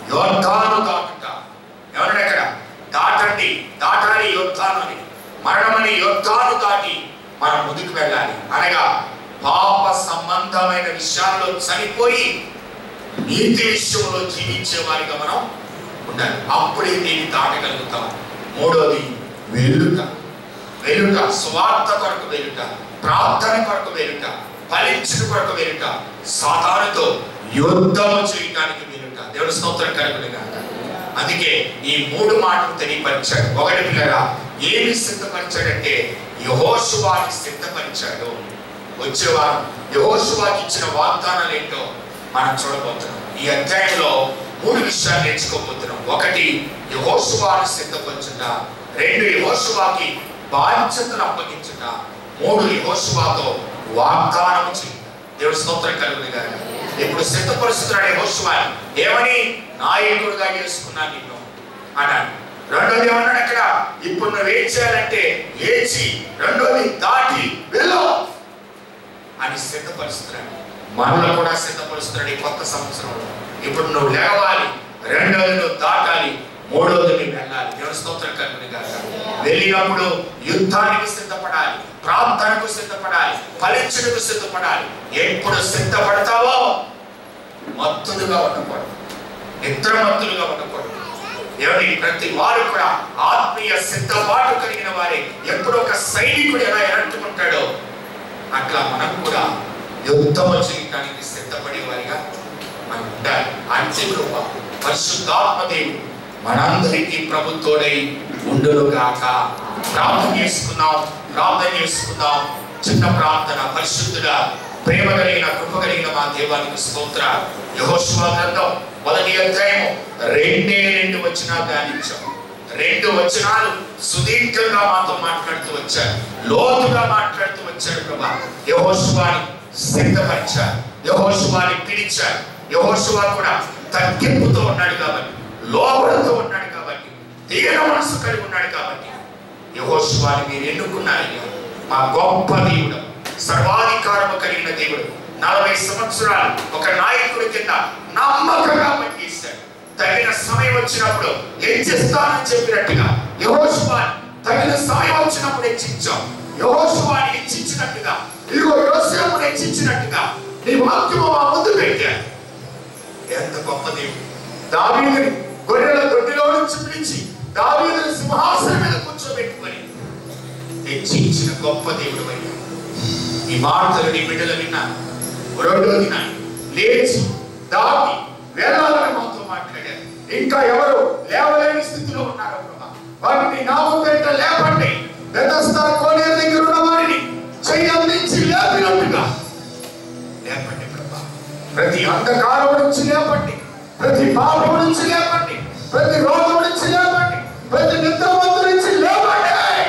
యోద్ధాను దాటుట ఎవరండి అక్కడ దాటండి దాటాలి యోద్ధాను అని మరణమని యోద్ధాను దాటి మనం ముందుకు వెళ్ళాలి అనగా పాప సంబంధమైన విషయాల్లో చనిపోయి నీతి విషయంలో జీవించే వారిగా మనం ఉండాలి అప్పుడే దీన్ని దాటగలుగుతాం మూడోది వెలుట వెలుట స్వార్థ కొరకు వెలుట ప్రార్థన కొరకు వెలుట ఫలించిన కొరకు వెలుట సాధారణతో యుద్ధము చేయడానికి వెలుట దేవుడు స్తోత్రం కలుగును గాక అందుకే ఈ మూడు మాటలు తెలియపరిచాడు ఒకటి పిల్లరా ఏమి సిద్ధపరిచాడంటే యహోశువాని సిద్ధపరిచాడు వచ్చేవారం యహోశువాకి ఇచ్చిన వాగ్దానాలు ఏంటో మనం చూడబోతున్నాం ఈ అధ్యాయంలో మూడు విషయాలు నేర్చుకోబోతున్నాం ఒకటి యహోశువాని సిద్ధపరచుట రెండు యహోశువాకి బాధ్యతను అప్పగించుట మూడు యహోశువాతో వాగ్దానం చేయుట దేవుడు స్తోత్రం కలుగుతుంది గాక ఇప్పుడు సిద్ధపరుస్తున్నాడు యహోశువాని ఏమని నాయకుడుగా చేసుకున్నాను నిన్ను అన్నాడు రెండోది ఏమన్నాడు అక్కడ ఇప్పుడు నువ్వు ఏం చేయాలంటే లేచి రెండోది దాటి వెళ్ళు అని సిద్ధపరుస్తున్నాడు మనలో కూడా సిద్ధపరుస్తున్నాడు ఈ కొత్త సంవత్సరంలో ఇప్పుడు నువ్వు లేవాలి రెండోది నువ్వు దాటాలి మూడోది నువ్వు వెళ్ళాలి దేవుని స్తోత్రం కలుగుని కాక వెళ్ళినప్పుడు యుద్ధానికి సిద్ధపడాలి ప్రార్థనకు సిద్ధపడాలి ఫలించుటకు సిద్ధపడాలి ఎప్పుడు సిద్ధపడతావో మత్తులుగా ఉండకూడదు నిద్రమత్తులుగా ఉండకూడదు దేవుని ప్రతి వారు కూడా ఆత్మీయ సిద్ధపాటు కలిగిన వారే ఎప్పుడు ఒక సైనికుడు ఎలా ఎరట్టుకుంటాడో అట్లా మనం కూడా యుద్ధము చేయడానికి సిద్ధపడే వారిగా మనం ఉండాలి అంత్యకృప పరిశుద్ధాత్మ దేవుడు మనందరికీ ప్రభుత్వడై ఉండునుగాక ప్రార్థన చేసుకుందాం ప్రార్థన చేసుకుందాం చిన్న ప్రార్థన పరిశుద్ధుడా ప్రేమ కలిగిన కృప కలిగిన మా దేవానికి స్తోత్ర యహోశివ గ్రంథం మొదటి అధ్యాయము రెండే రెండు వచనాలు ధ్యానించాం రెండు వచనాలు సుదీర్ఘంగా మాతో మాట్లాడుతూ వచ్చారు లోతుగా మాట్లాడుతూ వచ్చారు ప్రభా యహోశువాని సిద్ధపరిచారు యహోశువాని పిలిచారు యహోశువా కూడా తగ్గింపుతో ఉన్నాడు కాబట్టి లోపలతో ఉన్నాడు కాబట్టి దీన మనసు కలిగి ఉన్నాడు కాబట్టి యహోశువాని మీరు ఎన్నుకున్నారయ్యా మా గొప్ప దేవుడు సర్వాధికారము కలిగిన దేవుడు నలభై సంవత్సరాలు ఒక నాయకుడి కింద నమ్మకంగా పనిచేశాడు తగిన సమయం వచ్చినప్పుడు హెచ్చిస్తానని చెప్పినట్టుగా యహోశువాని తగిన సమయం వచ్చినప్పుడు హెచ్చించాం యహోశువాని హెచ్చించినట్టుగా ఇదిగో యోసేపుని హెచ్చించినట్టుగా నీ వాక్యము మా ముందు పెట్టాడు ఎంత గొప్ప దేవుడు దావీదుని గొర్రెల దొడ్డిలో నుంచి పిలిచి దావీదుని సింహాసనం మీద కూర్చోబెట్టుకొని హెచ్చించిన గొప్ప దేవుడు అయ్యా ఈ వార్తలు నీ బిడ్డలు విన్నా రెండోది నాయన లేచి దాటి వెళ్ళాలని మాతో మాట్లాడారు ఇంకా ఎవరు లేవలేని స్థితిలో ఉన్నారు ప్రభా వారిని నామం పేరిట లేపండి బెతస్తా కోనేరు దగ్గర ఉన్న వారిని చెయ్యి అందించి లేపినట్టుగా లేపండి ప్రభా ప్రతి అంధకారం నుంచి లేపండి ప్రతి పాపం నుంచి లేపండి ప్రతి రోగం నుంచి లేపండి ప్రతి నిద్రమందు నుంచి లేపండి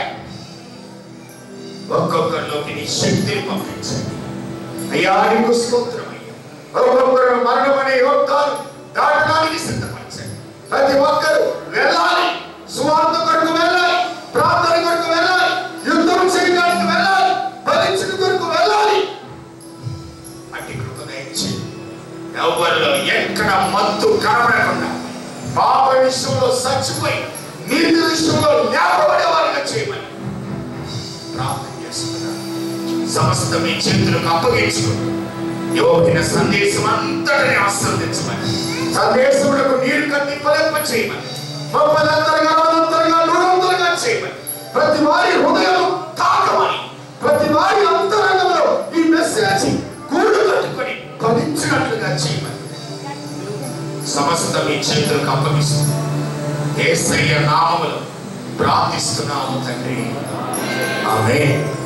ఒక్కొక్కరిలోకి నీ శక్తిని పంపించండి అయ్యా నీకు స్తోత్రం అయ్యా ఒక్కొక్కరు మరణం అనే యోద్ధాలు దాటడానికి సిద్ధపరచండి ప్రతి ఒక్కరు వెళ్ళాలి సువార్త కొరకు వెళ్ళాలి ప్రార్థన కొరకు వెళ్ళాలి యుద్ధం చేయడానికి వెళ్ళాలి ఫలించిన కొరకు వెళ్ళాలి అట్టి కృప దయచేయండి ఎవరిలో ఎక్కడ మత్తు కనబడకుండా పాప విషయంలో చచ్చిపోయి నీతి విషయంలో లేపబడే వారిగా చేయమని ప్రార్థన చేస్తున్నాను సమస్త మీ చేతులకు అప్పగించుకుంటూ యోగిన సందేశం అంతటిని ఆస్వాదించమని సందేశములకు నీరు కట్టి ఫలింప చేయమని మమ్మల్ని అనంతరంగా నూరంతరంగా చేయమని ప్రతి వారి హృదయం తాకమని ప్రతి వారి అంతరంగంలో ఈ మెసేజ్ గూడు కట్టుకొని ఫలించినట్లుగా చేయమని సమస్త మీ చేతులకు అప్పగిస్తూ ఏసయ్య నామములో ప్రార్థిస్తున్నాము తండ్రి ఆమేన్